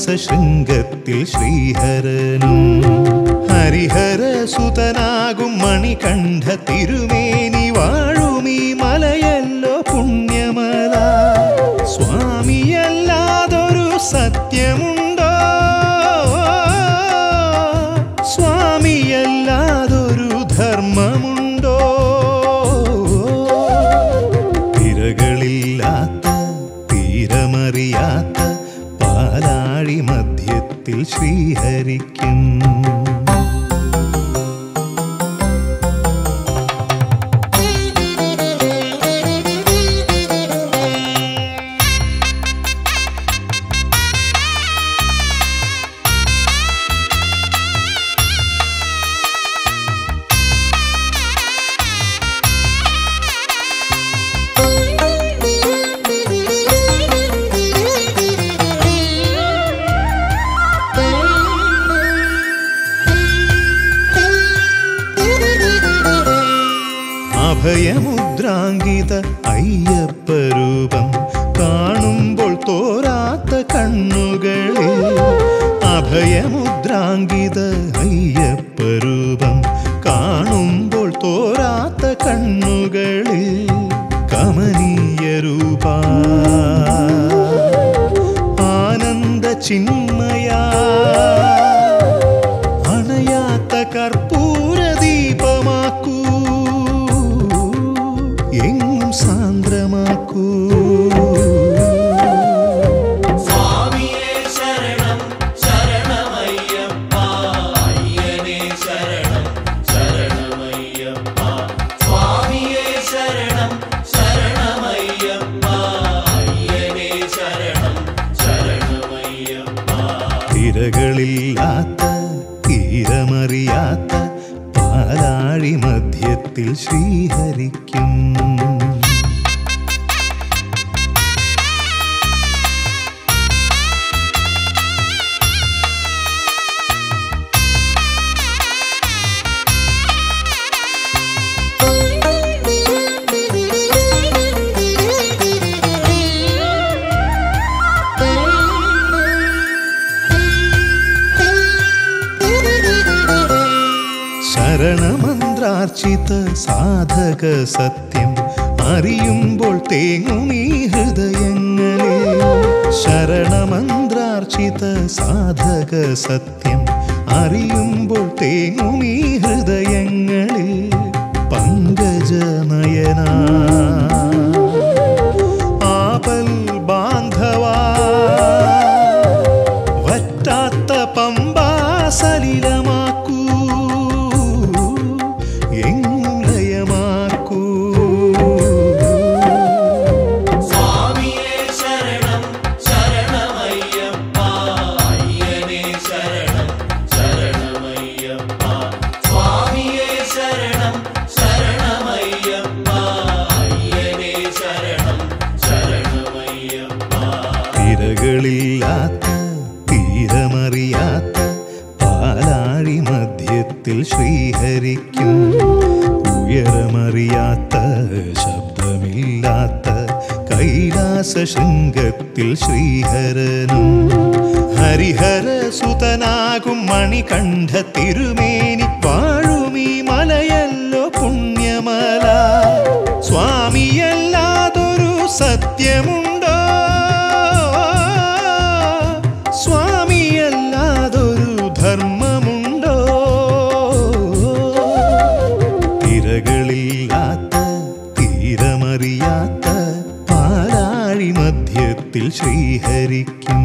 കൈലാസശൃംഗത്തിൽ ശ്രീഹരനും ഹരിഹരസുതനാകും മണികണ്ഠ തിരുമേനി വാഴുമീ മലയല്ലോ പുണ്യമല സ്വാമിയല്ലാതൊരു സത്യമുണ്ടോ സ്വാമിയല്ലാതൊരു ധർമ്മമുണ്ടോ തിരകളില്ലാത്ത തീരമറിയാത്ത പാലാഴി മധ്യത്തിൽ ശ്രീഹരിക്കും അഭയമുദ്രാങ്കിത അയ്യപ്പരൂപം കാണുമ്പോൾ തോരാത്ത കണ്ണുകളിൽ അഭയമുദ്രാങ്കിത അയ്യപ്പരൂപം കാണുമ്പോൾ തോരാത്ത കണ്ണുകളിൽ കമനീയ രൂപ ആനന്ദ ചിന്മയാ അണയാത്ത കർപ്പൂര ദീപമാക്കൂ എങ്ങും സാന്ദ്രമാക്കൂ സ്വാമിയേ ശരണം ശരണമയ്യപ്പ അയ്യനേ ശരണം ശരണമയ്യപ്പ സ്വാമിയേ ശരണം ശരണമയ്യപ്പ അയ്യനേ ശരണം ശരണമയ്യപ്പ തിരകളില്ലാത്ത തീരമറിയാത്ത പാലാഴി മധ്യത്തിൽ ശ്രീഹരിക്കും ശരണമന്ത്രാർച്ചിത സാധക സത്യം അറിയുമ്പോൾ തേങ്ങുമീ ഹൃദയങ്ങളെ ശരണമന്ത്രാർച്ചിത സാധക സത്യം അറിയുമ്പോൾ തേങ്ങുമീ ഹൃദയങ്ങളിൽ പങ്കജനയന ആപൽ ബാന്ധവാ വറ്റാത്ത പമ്പാ സലിലമാക്കൂ എങ്ങും ലയമാക്കൂ സ്വാമിയേ ശരണം ശരണമയ്യപ്പ അയ്യനേ ശരണം ശരണമയ്യപ്പ സ്വാമിയേ ശരണം ശരണമയ്യപ്പ അയ്യനേ ശരണം ശരണമയ്യപ്പ തിരകളില്ലാത്ത തീരമറിയാത്ത പാലാഴി മധ്യത്തിൽ ശ്രീഹരിക്കും ഉയരമറിയാത്ത ശബ്ദമില്ലാത്ത കൈലാസ ശൃംഗത്തിൽ ശ്രീഹരനും ഹരിഹരസുതനാകും മണികണ്ഠ തിരുമേനി വാഴുമീ മലയല്ലോ പുണ്യമല സ്വാമിയല്ലാതൊരു സത്യമുണ്ടോ സ്വാമിയല്ലാതൊരു ധർമ്മമുണ്ടോ തിരകളില്ലാത്ത തീരമറിയാത്ത പാലാഴി മധ്യത്തിൽ ശ്രീഹരിക്കും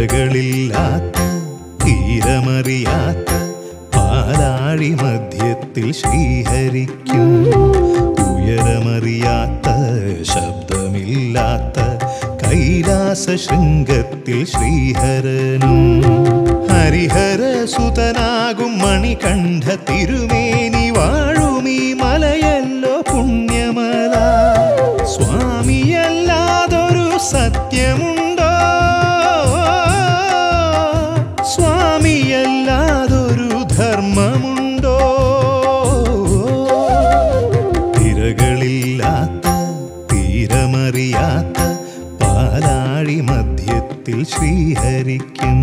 തിരകളില്ലാത്ത തീരമറിയാത്ത പാലാഴി മധ്യത്തിൽ ശ്രീഹരിക്കും ഉയരമറിയാത്ത ശബ്ദമില്ലാത്ത കൈലാസ ശൃംഗത്തിൽ ശ്രീഹരനും ഹരിഹരസുതനാകും മണികണ്ഠ തിരുമേനി വാഴുമീ മലയല്ലോ പുണ്യമല സ്വാമിയല്ലാതൊരു സത്യമുണ്ടോ സ്വാമിയല്ലാതൊരു ധർമ്മമുണ്ടോ തിരകളില്ലാത്ത തീരമറിയാത്ത പാലാഴി മധ്യത്തിൽ ശ്രീഹരിക്കും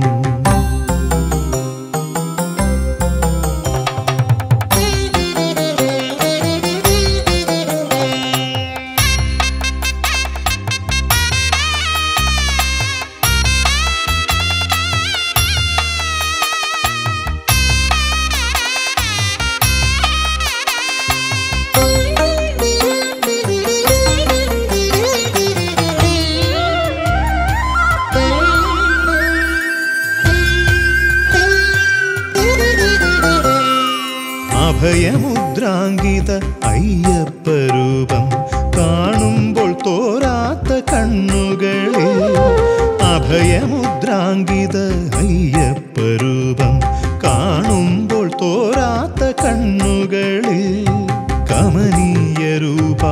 അഭയമുദ്രാങ്കിത അയ്യപ്പരൂപം കാണുമ്പോൾ തോരാത്ത കണ്ണുകളിൽ അഭയമുദ്രാങ്കിത അയ്യപ്പരൂപം കാണുമ്പോൾ തോരാത്ത കണ്ണുകളിൽ കമനീയ രൂപ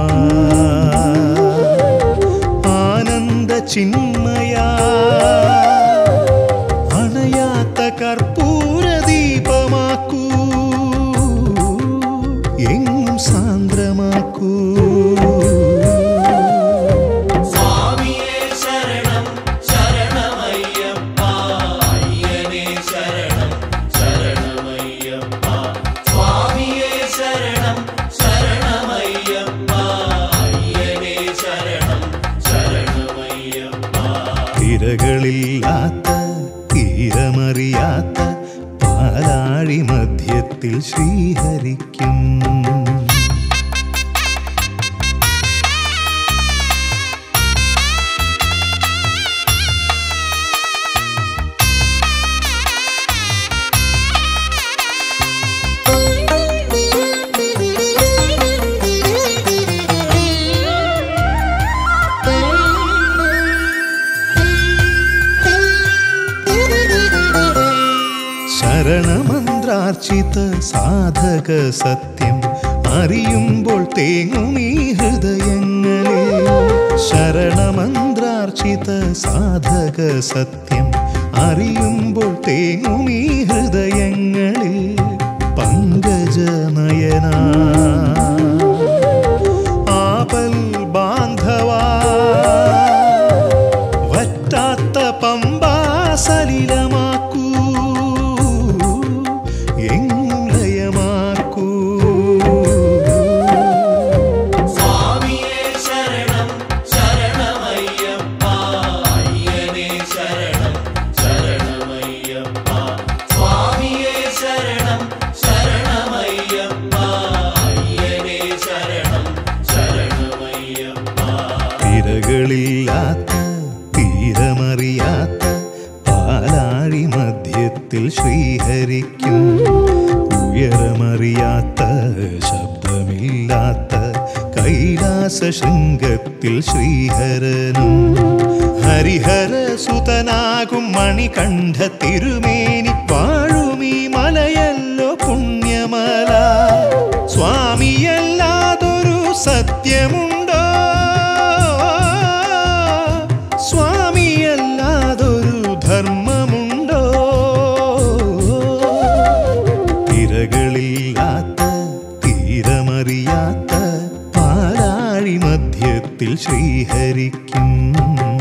ആനന്ദ ചിന്മയാ അണയാത്ത കർപ്പൂര ദീപമാക്കൂ എങ്ങും സാന്ദ്രമാക്കൂ സ്വാമിയേ ശരണം ശരണമയ്യപ്പ അയ്യനേ ശരണം ശരണമയ്യപ്പ സ്വാമിയേ ശരണം ശരണമയ്യപ്പ അയ്യനേ ശരണം ശരണമയ്യപ്പ തിരകളില്ലാത്ത തീരമറിയാത്ത പാലാഴി മധ്യത്തിൽ ശ്രീഹരിക്കും ശരണമന്ത്രാർച്ചിത സാധക സത്യം അറിയുമ്പോൾ തേങ്ങുമീ ഹൃദയങ്ങളിൽ ശരണമന്ത്രാർച്ചിത സാധക സത്യം അറിയുമ്പോൾ തേങ്ങുമീ ഹൃദയങ്ങളിൽ പങ്കജനയന ആപൽ ബാന്ധവാ വറ്റാത്ത പമ്പാ സലിലമാക്കൂ എങ്ങും ലയമാക്കൂ സ്വാമിയേ ശരണം ശരണമയ്യപ്പ അയ്യനേ ശരണം ശരണമയ്യപ്പ സ്വാമിയേ ശരണം ശരണമയ്യപ്പ അയ്യനേ ശരണം ശരണമയ്യപ്പ തിരകളില്ലാത്ത തീരമറിയാത്ത പാലാഴി മധ്യത്തിൽ ശ്രീഹരിക്കും ഉയരമറിയാത്ത ശബ്ദമില്ലാത്ത കൈലാസ ശൃംഗത്തിൽ ശ്രീഹരനും ഹരിഹരസുതനാകും മണികണ്ഠ തിരുമേനി വാഴുമീ മലയല്ലോ പുണ്യമല സ്വാമിയല്ലാതൊരു സത്യമുണ്ടോ സ്വാമിയല്ലാതൊരു ധർമ്മമുണ്ടോ തിരകളില്ലാത്ത തീരമറിയാത്ത പാലാഴി മധ്യത്തിൽ ശ്രീഹരിക്കും